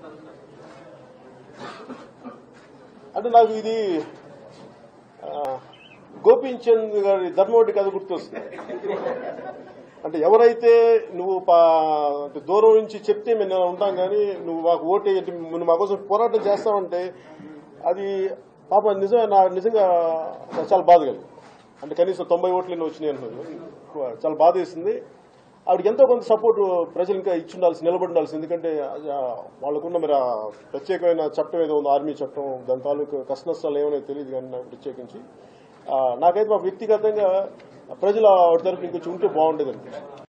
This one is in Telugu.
అంటే నాకు ఇది ఆ, గోపీచంద్ గారి ధర్మవడ్డి కథ గుర్తొస్తుంది అంటే ఎవరైతే నువ్వు పా- అంటే దూరం నుంచి చెప్తే మేము ఇలా ఉంటాం కానీ నువ్వు మాకు ఓటు వేయండి, నువ్వు మా కోసం పోరాటం చేస్తావంటే అది పాప నిజమే నా నిజంగా నాకు చాలా బాధ కలిగింది అంటే కనీసం తొంభై ఓట్లు ఎన్నో వచ్చినాయి అనుకున్నాను చాలా బాధ వేసింది ఆవిడకి ఎంతో కొంత సపోర్ట్ ప్రజలు ఇంకా ఇచ్చి ఉండాల్సి నిలబడి ఉండాల్సి ఎందుకంటే అది ఆ వాళ్ళకున్న మరి ఆ ప్రత్యేకమైన చట్టం ఏదో ఉందో ఆర్మీ చట్టం దాని తాలూకు కష్ట నష్టాలు ఏమైనా తెలియదు కానీ నాకు ప్రత్యేకించి ఆ, నాకైతే మా వ్యక్తిగతంగా ప్రజల ఆవిడ తరఫు ఇంకొంచెం ఉంటే బాగుండేది